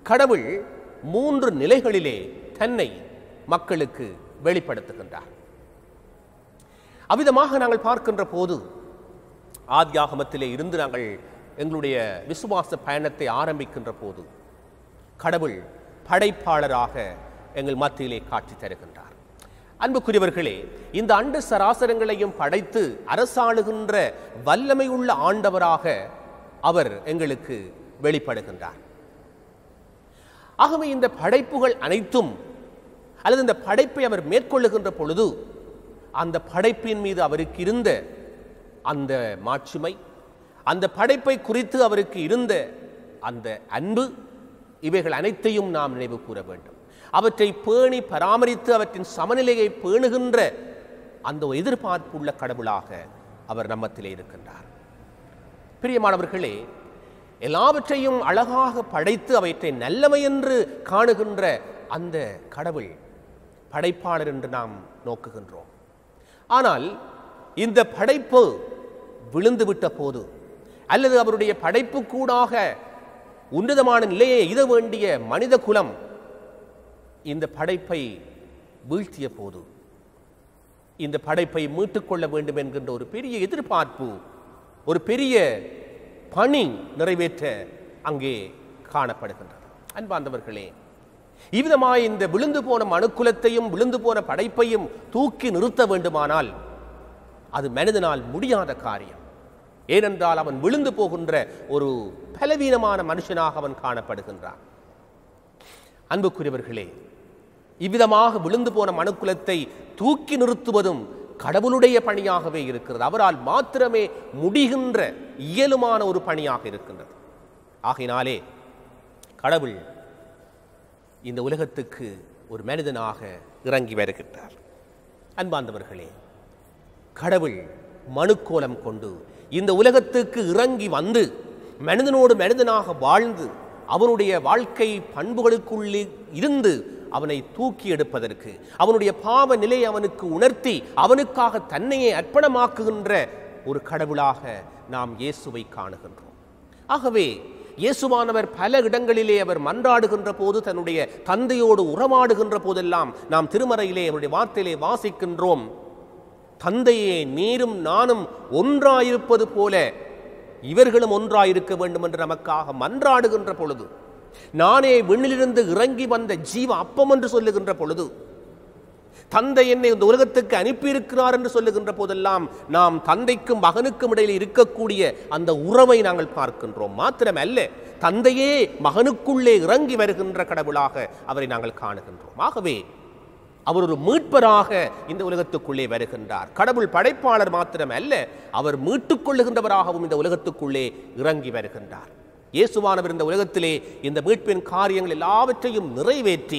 கடவுள் மூன்று நிலைகளிலே தன்னை மக்களுக்கு வெளிப்படுத்துகின்றார் அவ்விதமாக நாங்கள் பார்க்கின்ற போது ஆதியாகமத்திலே இருந்து நாங்கள் எங்களுடைய விசுவாச பயணத்தை ஆரம்பிக்கின்ற போது கடவுள் படைப்பாளராக எங்கள் மத்தியிலே காட்சி தருகின்றார் அன்புக்குரியவர்களே இந்த அண்டு சராசரங்களையும் படைத்து அரசாளுகின்ற வல்லமை உள்ள ஆண்டவராக அவர் எங்களுக்கு வெளிப்படுகின்றார் ஆகவே இந்த படைப்புகள் அனைத்தும் அல்லது இந்த படைப்பை அவர் மேற்கொள்ளுகின்ற பொழுது அந்த படைப்பின் மீது அவருக்கு இருந்த அந்த மாட்சிமை அந்த படைப்பை குறித்து அவருக்கு இருந்த அந்த அன்பு இவைகள் அனைத்தையும் நாம் நினைவு கூற வேண்டும் அவற்றை பேணி பராமரித்து அவற்றின் சமநிலையை பேணுகின்ற அந்த ஒரு எதிர்பார்ப்புள்ள கடவுளாக அவர் நம்மத்திலே இருக்கின்றார் பிரியமானவர்களே எல்லாவற்றையும் அழகாக படைத்து அவற்றை நல்லவை என்று காணுகின்ற அந்த கடவுள் படைப்பாளர் என்று நாம் நோக்குகின்றோம் ஆனால் இந்த படைப்பு விழுந்துவிட்ட போது அல்லது அவருடைய படைப்பு கூடாக உன்னதமான நிலையை எய்த வேண்டிய மனித குலம் இந்த படைப்பை வீழ்த்திய போது இந்த படைப்பை மீட்டுக்கொள்ள வேண்டும் என்கின்ற ஒரு பெரிய எதிர்பார்ப்பு ஒரு பெரிய பணி நிறைவேற்ற அங்கே காணப்படுகின்றது அன்பார்ந்தவர்களே இவ்விதமாய் இந்த விழுந்து போன மனுக்குலத்தையும் விழுந்து போன படைப்பையும் தூக்கி நிறுத்த வேண்டுமானால் அது மனிதனால் முடியாத காரியம் ஏனென்றால் அவன் விழுந்து போகின்ற ஒரு பலவீனமான மனுஷனாக அவன் காணப்படுகின்றான் அன்புக்குரியவர்களே இவ்விதமாக விழுந்து போன மனுக்குலத்தை தூக்கி நிறுத்துவதும் கடவுளுடைய பணியாகவே இருக்கிறது அவரால் மாத்திரமே முடிகின்ற இயலுமான ஒரு பணியாக இருக்கின்றது ஆகையினாலே கடவுள் இந்த உலகத்துக்கு ஒரு மனிதனாக இறங்கி வருகின்றார் அன்பார்ந்தவர்களே கடவுள் மனுக்கோலம் கொண்டு இந்த உலகத்துக்கு இறங்கி வந்து மனிதனோடு மனிதனாக வாழ்ந்து அவனுடைய வாழ்க்கை பண்புகளுக்குள்ளே இருந்து அவனை தூக்கி எடுப்பதற்கு அவனுடைய பாவ நிலையை அவனுக்கு உணர்த்தி அவனுக்காக தன்னையே அர்ப்பணமாக்குகின்ற ஒரு கடவுளாக நாம் இயேசுவை காணுகின்றோம் ஆகவே இயேசுவானவர் பல இடங்களிலே அவர் மன்றாடுகின்ற போது தன்னுடைய தந்தையோடு உறவாடுகின்ற போதெல்லாம் நாம் திருமறையிலே அவருடைய வார்த்தையிலே வாசிக்கின்றோம் தந்தையே நீரும் நானும் ஒன்றாயிருப்பது போல இவர்களும் ஒன்றாயிருக்க வேண்டும் என்று நமக்காக மன்றாடுகின்ற பொழுது நானே விண்ணிலிருந்து இறங்கி வந்த ஜீவ அப்பம் என்று சொல்லுகின்ற பொழுது தந்தை என்னை இந்த உலகத்துக்கு அனுப்பியிருக்கிறார் என்று சொல்லுகின்ற போதெல்லாம் நாம் தந்தைக்கும் மகனுக்கும் இடையில் இருக்கக்கூடிய அந்த உறவை நாங்கள் பார்க்கின்றோம் மாத்திரமல்ல தந்தையே மகனுக்குள்ளே இறங்கி வருகின்ற கடவுளாக அவரை நாங்கள் காணுகின்றோம் ஆகவே அவர் ஒரு மீட்பராக இந்த உலகத்துக்குள்ளே வருகின்றார் கடவுள் படைப்பாளர் மாத்திரமல்ல அவர் மீட்டுக் கொள்ளுகின்றவராகவும் இந்த உலகத்துக்குள்ளே இறங்கி வருகின்றார் இயேசுவானவர் இந்த உலகத்திலே இந்த மீட்பின் காரியங்கள் எல்லாவற்றையும் நிறைவேற்றி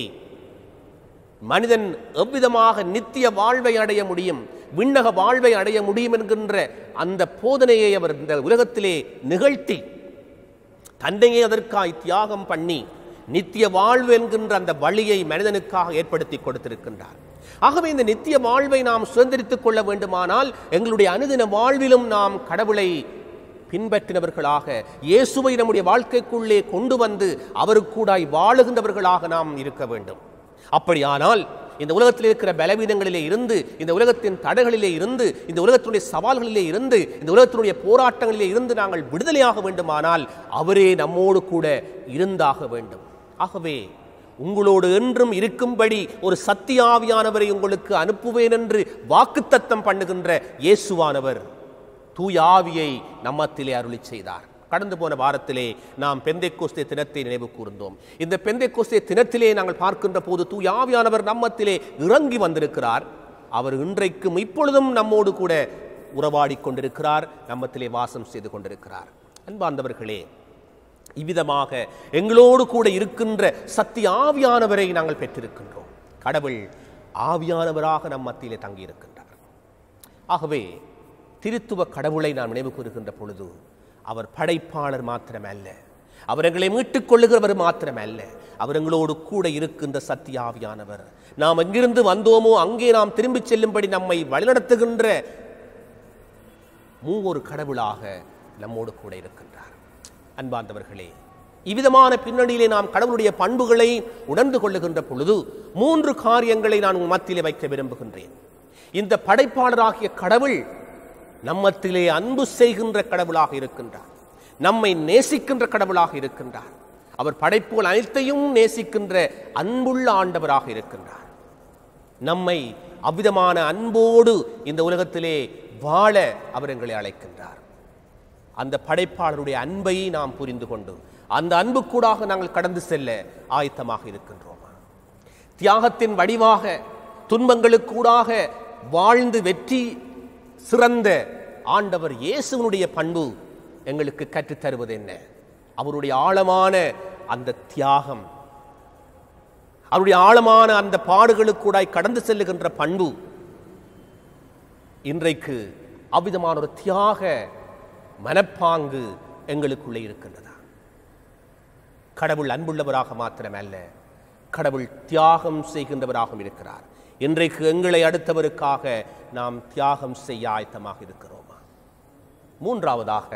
மனிதன் எவ்விதமாக நித்திய வாழ்வை அடைய முடியும் விண்ணக வாழ்வை அடைய முடியும் என்கின்ற அந்த போதனையை அவர் இந்த உலகத்திலே நிகழ்த்தி தன்னையே அதற்காய் தியாகம் பண்ணி நித்திய வாழ்வு என்கின்ற அந்த வழியை மனிதனுக்காக ஏற்படுத்தி கொடுத்திருக்கின்றார் ஆகவே இந்த நித்திய வாழ்வை நாம் சுதந்திரித்துக் கொள்ள வேண்டுமானால் எங்களுடைய அனுதின வாழ்விலும் நாம் கடவுளை பின்பற்றினவர்களாக இயேசுவை நம்முடைய வாழ்க்கைக்குள்ளே கொண்டு வந்து அவருக்கூடாய் வாழுகின்றவர்களாக நாம் இருக்க வேண்டும் அப்படியானால் இந்த உலகத்தில் இருக்கிற பலவீனங்களிலே இருந்து இந்த உலகத்தின் தடைகளிலே இருந்து இந்த உலகத்தினுடைய சவால்களிலே இருந்து இந்த உலகத்தினுடைய போராட்டங்களிலே இருந்து நாங்கள் விடுதலையாக வேண்டுமானால் அவரே நம்மோடு கூட இருந்தாக வேண்டும் ஆகவே உங்களோடு என்றும் இருக்கும்படி ஒரு சத்தியாவியானவரை உங்களுக்கு அனுப்புவேன் என்று வாக்குத்தத்தம் பண்ணுகின்ற இயேசுவானவர் தூய ஆவியை நம்மத்திலே அருளி செய்தார் கடந்து போன வாரத்திலே நாம் பெந்தை கோஸ்தே தினத்தை நினைவு கூர்ந்தோம் இந்த பெந்தை கோஸ்தே தினத்திலே நாங்கள் பார்க்கின்ற போது தூய ஆவியானவர் நம்மத்திலே இறங்கி வந்திருக்கிறார் அவர் இன்றைக்கும் இப்பொழுதும் நம்மோடு கூட உறவாடிக் கொண்டிருக்கிறார் நம்மத்திலே வாசம் செய்து கொண்டிருக்கிறார் அன்பார்ந்தவர்களே இவ்விதமாக எங்களோடு கூட இருக்கின்ற சத்திய ஆவியானவரை நாங்கள் பெற்றிருக்கின்றோம் கடவுள் ஆவியானவராக நம் மத்தியிலே தங்கியிருக்கின்றார் ஆகவே திருத்துவ கடவுளை நாம் நினைவு கூறுகின்ற பொழுது அவர் படைப்பாளர் மாத்திரமல்ல அவர் எங்களை மீட்டுக் கொள்ளுகிறவர் மாத்திரமல்ல அவர் எங்களோடு கூட இருக்கின்ற சத்தியாவியானவர் நாம் எங்கிருந்து வந்தோமோ அங்கே நாம் திரும்பிச் செல்லும்படி நம்மை வழிநடத்துகின்ற மூவொரு கடவுளாக நம்மோடு கூட இருக்கின்றார் அன்பார்ந்தவர்களே இவ்விதமான பின்னணியிலே நாம் கடவுளுடைய பண்புகளை உணர்ந்து கொள்ளுகின்ற பொழுது மூன்று காரியங்களை நான் உங்கள் மத்தியிலே வைக்க விரும்புகின்றேன் இந்த படைப்பாளராகிய கடவுள் நம்மத்திலே அன்பு செய்கின்ற கடவுளாக இருக்கின்றார் நம்மை நேசிக்கின்ற கடவுளாக இருக்கின்றார் அவர் படைப்புகள் அனைத்தையும் நேசிக்கின்ற அன்புள்ள ஆண்டவராக இருக்கின்றார் நம்மை அவ்விதமான அன்போடு இந்த உலகத்திலே வாழ அவர் எங்களை அழைக்கின்றார் அந்த படைப்பாளருடைய அன்பை நாம் புரிந்து கொண்டு அந்த அன்புக்கூடாக நாங்கள் கடந்து செல்ல ஆயத்தமாக இருக்கின்றோமா தியாகத்தின் வடிவாக துன்பங்களுக்கூடாக வாழ்ந்து வெற்றி சிறந்த ஆண்டவர் இயேசுவனுடைய பண்பு எங்களுக்கு கற்றுத் தருவது என்ன அவருடைய ஆழமான அந்த தியாகம் அவருடைய ஆழமான அந்த பாடுகளுக்கூடாய் கடந்து செல்லுகின்ற பண்பு இன்றைக்கு அவ்விதமான ஒரு தியாக மனப்பாங்கு எங்களுக்குள்ளே இருக்கின்றதா கடவுள் அன்புள்ளவராக மாத்திரமல்ல கடவுள் தியாகம் செய்கின்றவராகவும் இருக்கிறார் இன்றைக்கு எங்களை அடுத்தவருக்காக நாம் தியாகம் செய்ய ஆயத்தமாக இருக்கிறோமா மூன்றாவதாக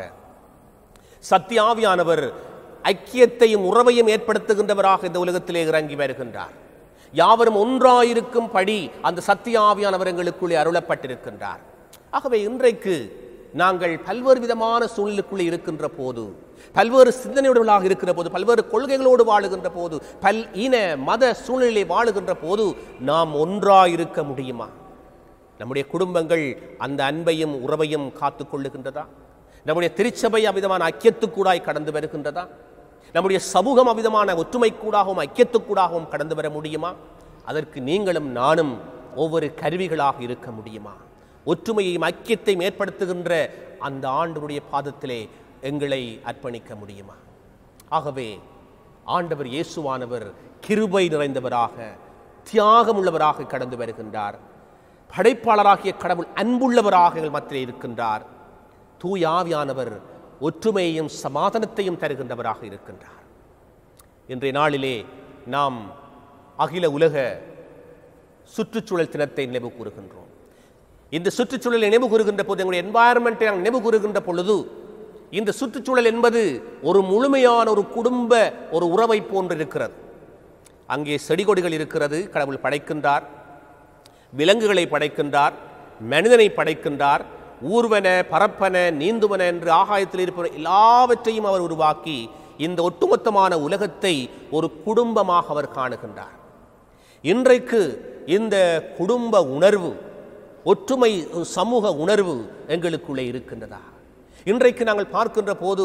சத்தியாவியானவர் ஐக்கியத்தையும் உறவையும் ஏற்படுத்துகின்றவராக இந்த உலகத்திலே இறங்கி வருகின்றார் யாவரும் ஒன்றாயிருக்கும் படி அந்த சத்தியாவியானவர் எங்களுக்குள்ளே அருளப்பட்டிருக்கின்றார் ஆகவே இன்றைக்கு நாங்கள் பல்வேறு விதமான சூழ்நிலைக்குள்ளே இருக்கின்ற போது பல்வேறு சிந்தனையுடர்களாக இருக்கிற போது பல்வேறு கொள்கைகளோடு வாழுகின்ற போது பல் இன மத சூழ்நிலை வாழுகின்ற போது நாம் ஒன்றாயிருக்க முடியுமா நம்முடைய குடும்பங்கள் அந்த அன்பையும் உறவையும் காத்து கொள்ளுகின்றதா நம்முடைய திருச்சபை அவ்விதமான ஐக்கியத்துக்கூடாய் கடந்து வருகின்றதா நம்முடைய சமூகம் அவ்விதமான ஒற்றுமைக்கூடாகவும் ஐக்கியத்துக்கூடாகவும் கடந்து வர முடியுமா அதற்கு நீங்களும் நானும் ஒவ்வொரு கருவிகளாக இருக்க முடியுமா ஒற்றுமையையும் ஐக்கியத்தையும் ஏற்படுத்துகின்ற அந்த ஆண்டவருடைய பாதத்திலே எங்களை அர்ப்பணிக்க முடியுமா ஆகவே ஆண்டவர் இயேசுவானவர் கிருபை நிறைந்தவராக தியாகம் உள்ளவராக கடந்து வருகின்றார் படைப்பாளராகிய கடவுள் அன்புள்ளவராக எங்கள் மத்தியிலே இருக்கின்றார் தூய ஆவியானவர் ஒற்றுமையையும் சமாதானத்தையும் தருகின்றவராக இருக்கின்றார் இன்றைய நாளிலே நாம் அகில உலக சுற்றுச்சூழல் தினத்தை நினைவு கூறுகின்றோம் இந்த சுற்றுச்சூழலை நினைவு கூறுகின்ற போது எங்களுடைய என்வாயர்மெண்ட்டை நாங்கள் நினைவு கூறுகின்ற பொழுது இந்த சுற்றுச்சூழல் என்பது ஒரு முழுமையான ஒரு குடும்ப ஒரு உறவை போன்று இருக்கிறது அங்கே செடி கொடிகள் இருக்கிறது கடவுள் படைக்கின்றார் விலங்குகளை படைக்கின்றார் மனிதனை படைக்கின்றார் ஊர்வன பரப்பன நீந்துவன என்று ஆகாயத்தில் இருப்ப எல்லாவற்றையும் அவர் உருவாக்கி இந்த ஒட்டுமொத்தமான உலகத்தை ஒரு குடும்பமாக அவர் காணுகின்றார் இன்றைக்கு இந்த குடும்ப உணர்வு ஒற்றுமை சமூக உணர்வு எங்களுக்குள்ளே இருக்கின்றதா இன்றைக்கு நாங்கள் பார்க்கின்ற போது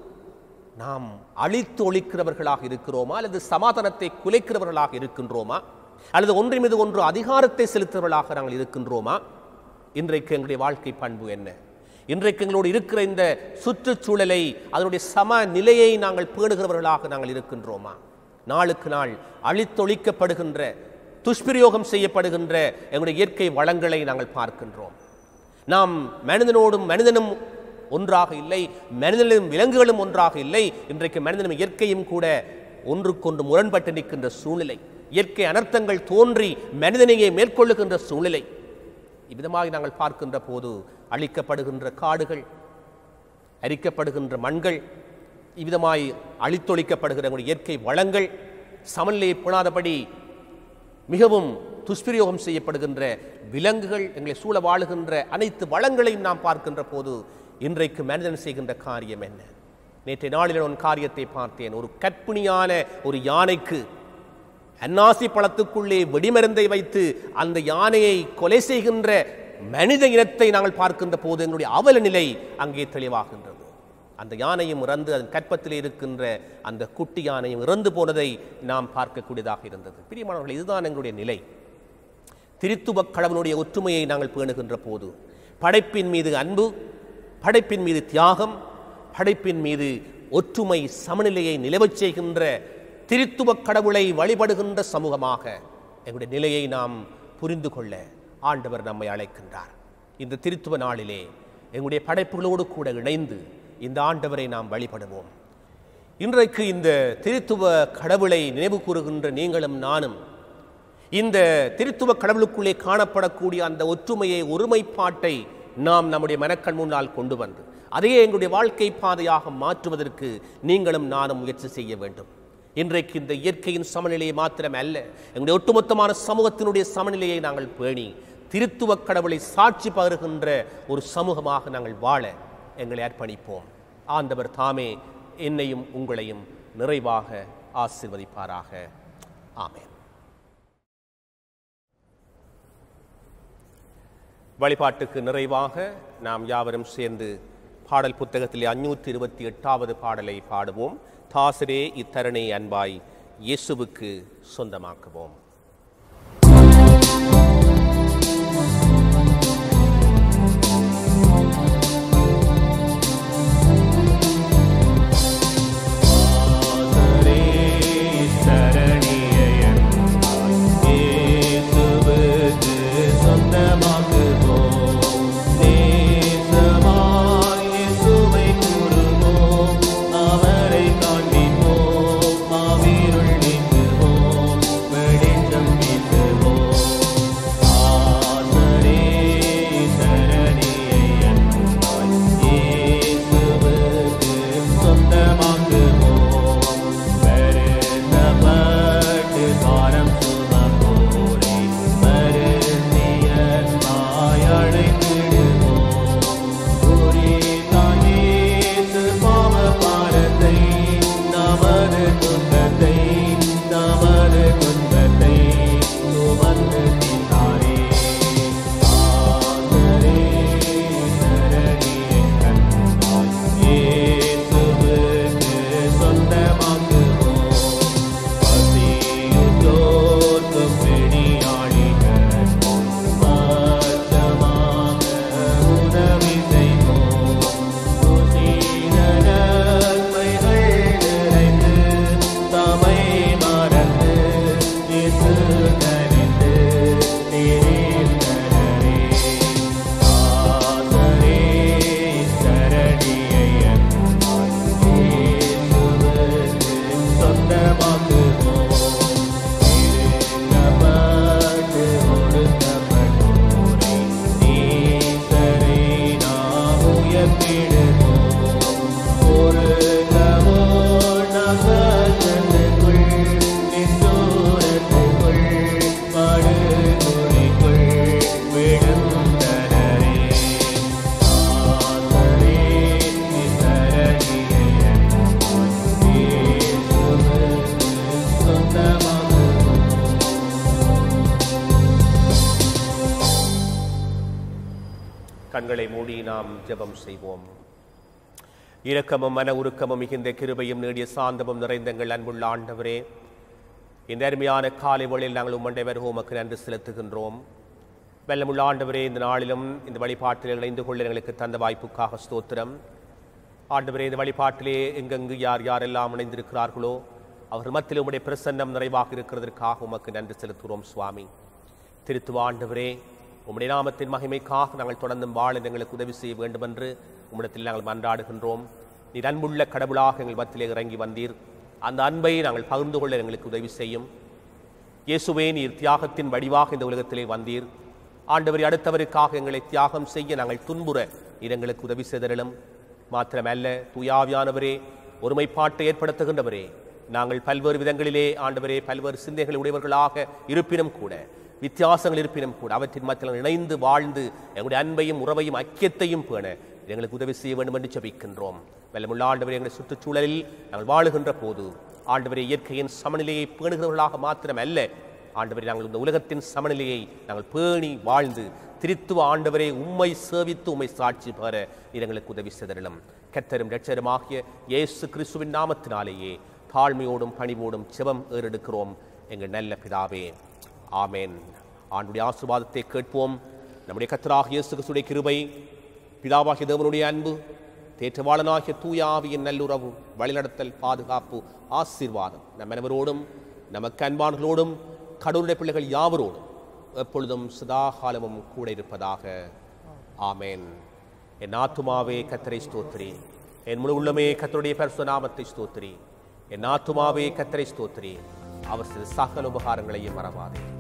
நாம் அழித்து ஒழிக்கிறவர்களாக இருக்கிறோமா அல்லது சமாதானத்தை குலைக்கிறவர்களாக இருக்கின்றோமா அல்லது ஒன்றின் மீது ஒன்று அதிகாரத்தை செலுத்துவர்களாக நாங்கள் இருக்கின்றோமா இன்றைக்கு எங்களுடைய வாழ்க்கை பண்பு என்ன இன்றைக்கு எங்களோடு இருக்கிற இந்த சுற்றுச்சூழலை அதனுடைய சம நிலையை நாங்கள் பேணுகிறவர்களாக நாங்கள் இருக்கின்றோமா நாளுக்கு நாள் அழித்தொழிக்கப்படுகின்ற துஷ்பிரயோகம் செய்யப்படுகின்ற எங்களுடைய இயற்கை வளங்களை நாங்கள் பார்க்கின்றோம் நாம் மனிதனோடும் மனிதனும் ஒன்றாக இல்லை மனிதனும் விலங்குகளும் ஒன்றாக இல்லை இன்றைக்கு மனிதனும் இயற்கையும் கூட ஒன்றுக்கொன்று முரண்பட்டு நிற்கின்ற சூழ்நிலை இயற்கை அனர்த்தங்கள் தோன்றி மனிதனையே மேற்கொள்ளுகின்ற சூழ்நிலை இவ்விதமாக நாங்கள் பார்க்கின்ற போது அழிக்கப்படுகின்ற காடுகள் அரிக்கப்படுகின்ற மண்கள் இவ்விதமாய் அழித்தொழிக்கப்படுகிற எங்களுடைய இயற்கை வளங்கள் சமநிலையை புணாதபடி மிகவும் துஷ்பிரயோகம் செய்யப்படுகின்ற விலங்குகள் எங்களை சூழ வாழுகின்ற அனைத்து வளங்களையும் நாம் பார்க்கின்ற போது இன்றைக்கு மனிதன் செய்கின்ற காரியம் என்ன நேற்றைய நாளில் ஒரு காரியத்தை பார்த்தேன் ஒரு கற்பிணியான ஒரு யானைக்கு அன்னாசி பழத்துக்குள்ளே வெடிமருந்தை வைத்து அந்த யானையை கொலை செய்கின்ற மனித இனத்தை நாங்கள் பார்க்கின்ற போது எங்களுடைய அவல நிலை அங்கே தெளிவாகின்றது அந்த யானையும் இறந்து அதன் கற்பத்திலே இருக்கின்ற அந்த குட்டி யானையும் இறந்து போனதை நாம் பார்க்கக்கூடியதாக இருந்தது பிரியமானவர்கள் இதுதான் எங்களுடைய நிலை திருத்துவ கடவுளுடைய ஒற்றுமையை நாங்கள் பேணுகின்ற போது படைப்பின் மீது அன்பு படைப்பின் மீது தியாகம் படைப்பின் மீது ஒற்றுமை சமநிலையை நிலவச் செய்கின்ற திருத்துவ கடவுளை வழிபடுகின்ற சமூகமாக எங்களுடைய நிலையை நாம் புரிந்து கொள்ள ஆண்டவர் நம்மை அழைக்கின்றார் இந்த திருத்துவ நாளிலே எங்களுடைய படைப்புகளோடு கூட இணைந்து இந்த ஆண்டவரை நாம் வழிபடுவோம் இன்றைக்கு இந்த திருத்துவ கடவுளை நினைவு கூறுகின்ற நீங்களும் நானும் இந்த திருத்துவ கடவுளுக்குள்ளே காணப்படக்கூடிய அந்த ஒற்றுமையை ஒருமைப்பாட்டை நாம் நம்முடைய மனக்கண் முன்னால் கொண்டு வந்து அதையே எங்களுடைய வாழ்க்கை பாதையாக மாற்றுவதற்கு நீங்களும் நானும் முயற்சி செய்ய வேண்டும் இன்றைக்கு இந்த இயற்கையின் சமநிலையை மாத்திரம் அல்ல எங்களுடைய ஒட்டுமொத்தமான சமூகத்தினுடைய சமநிலையை நாங்கள் பேணி திருத்துவ கடவுளை சாட்சி பகருகின்ற ஒரு சமூகமாக நாங்கள் வாழ எங்களை அர்ப்பணிப்போம் ஆண்டவர் தாமே என்னையும் உங்களையும் நிறைவாக ஆசிர்வதிப்பாராக ஆமென் வழிபாட்டுக்கு நிறைவாக நாம் யாவரும் சேர்ந்து பாடல் புத்தகத்திலே அஞ்சூற்றி இருபத்தி எட்டாவது பாடலை பாடுவோம் தாசரே இத்தரணை அன்பாய் இயேசுவுக்கு சொந்தமாக்குவோம் ஆதரே சரணியன் இயேசுவுக்கு சொந்தமாக்குவோம் நேசமாய் இயேசுவை கூறுவோம் அவரை காண்பிப்போம் மாவீருள் நீக்குவோம் வெளிச்சம் வீசுவோம் ஆதரே சரணியன் இயேசுவுக்கு சொந்தமாக்குவோம் வருத்தப்பட்டு பாரம் சுமப்போரை வருந்திய அழைத்திடுவோம் குறித்தாயேசு பாவ பாரத்தை நமது துன்பத்தை நமது துன்பத்தை சுமந்து தீர்த்தாரே ஆதரே சரணியை கண்டாய் இயேசுவுக்கு சொந்தமாக்குவோம் பசியுற்றோர்க்கும் பிணியாளிகள் பச்சமாக உதவி செய்வோம் சுசீல நன்மைகள் நிறைந்து தமை மறந்து இயேசு தரித்து திரிந்தனரே ஆதரே சரணியை அன்பாய் இயேசுவுக்கு சொந்தமாக்குவோம் இருக்கப்பட்டு ஒடுக்கப்பட்டோரை நீசரை நாம் உயர்த்திடுவோம் பொருளவோ நகரத்துக்குள் நின்றோரத்துக்குள் படுகொலைக்குள் விழுந்தனரே ஆதரே சரணியை அன்பாய் இயேசுவுக்கு சொந்தமாக்குவோம் கண்களை மூடி நாம் ஜெபம் செய்வோம் இரக்கமும் மன உருக்கமும் மிகுந்த கிருபையும் நீடிய சாந்தமும் நிறைந்த எங்கள் அன்புள்ள ஆண்டவரே இந்த அருமையான காலை வேளையில் நாங்கள் உம்மண்டை உமக்கு நன்றி செலுத்துகின்றோம் வெள்ளமுள்ள ஆண்டவரே இந்த நாளிலும் இந்த வழிபாட்டில் இணைந்து கொள்ள எங்களுக்கு தந்த வாய்ப்புக்காக ஸ்தோத்திரம் ஆண்டவரே இந்த வழிபாட்டிலே எங்கெங்கு யார் யாரெல்லாம் இணைந்திருக்கிறார்களோ அவர்கள் மத்தியில் உம்முடைய பிரசன்னம் நிறைவாக இருக்கிறதற்காக உமக்கு நன்றி செலுத்துகிறோம் சுவாமி திருத்துவ ஆண்டவரே உம்முடைய நாமத்தின் மகிமைக்காக நாங்கள் தொடர்ந்தும் வாழ எங்களுக்கு உதவி செய்ய வேண்டும் என்று உம்மிடத்தில் நாங்கள் மன்றாடுகின்றோம் நீர் அன்புள்ள கடவுளாக எங்கள் மத்தியிலே இறங்கி வந்தீர் அந்த அன்பை நாங்கள் பகிர்ந்து கொள்ள எங்களுக்கு உதவி செய்யும் இயேசுவே நீர் தியாகத்தின் வடிவாக இந்த உலகத்திலே வந்தீர் ஆண்டவரை அடுத்தவருக்காக எங்களை தியாகம் செய்ய நாங்கள் துன்புற நீர் எங்களுக்கு உதவி செய்தரலும் மாத்திரமல்ல தூயாவியானவரே ஒருமைப்பாட்டை ஏற்படுத்துகின்றவரே நாங்கள் பல்வேறு விதங்களிலே ஆண்டவரே பல்வேறு சிந்தைகள் உடையவர்களாக இருப்பினும் கூட வித்தியாசங்கள் இருப்பினும் கூட அவற்றின் மத்தியில் இணைந்து வாழ்ந்து எங்களுடைய அன்பையும் உறவையும் ஐக்கியத்தையும் பேண எங்களுக்கு உதவி செய்ய வேண்டும் என்று ஜெபிக்கின்றோம் வெள்ளமுள்ள ஆண்டவரே எங்களுடைய சுற்றுச்சூழலில் நாங்கள் வாழுகின்ற போது ஆண்டவரே இயற்கையின் சமநிலையை பேணுகிறவர்களாக மாத்திரம் அல்ல ஆண்டவரே நாங்கள் இந்த உலகத்தின் சமநிலையை நாங்கள் பேணி வாழ்ந்து திருத்துவ ஆண்டவரே உம்மை சேவித்து உம்மை சாட்சி பெற நீர் எங்களுக்கு உதவி செய்தரலும் கத்தரும் ரட்சருமாகிய இயேசு கிறிஸ்துவின் நாமத்தினாலேயே தாழ்மையோடும் பணிவோடும் செபம் ஏறெடுக்கிறோம் எங்கள் நல்ல பிதாவே ஆமென் ஆண்டுடைய ஆசீர்வாதத்தை கேட்போம் நம்முடைய கத்தராக இயேசு கிறிஸ்துடைய கிருபை பிதாவாகிய தேவனுடைய அன்பு தேற்றவாளனாகிய தூயாவியின் நல்லுறவு வழிநடத்தல் பாதுகாப்பு ஆசீர்வாதம் நம் அனைவரோடும் நமக்கு அன்பானர்களோடும் கடவுளுடைய பிள்ளைகள் யாவரோடும் எப்பொழுதும் சதாகாலமும் கூட இருப்பதாக ஆமென் என் ஆத்துமாவே கத்தரை ஸ்தோத்திரி என் முழு உள்ளமே கத்தருடைய பரிசுத்த நாமத்தை ஸ்தோத்திரி என் ஆத்துமாவே கத்தரை ஸ்தோத்திரி அவர் சில சகல உபகாரங்களையும் மறவாதே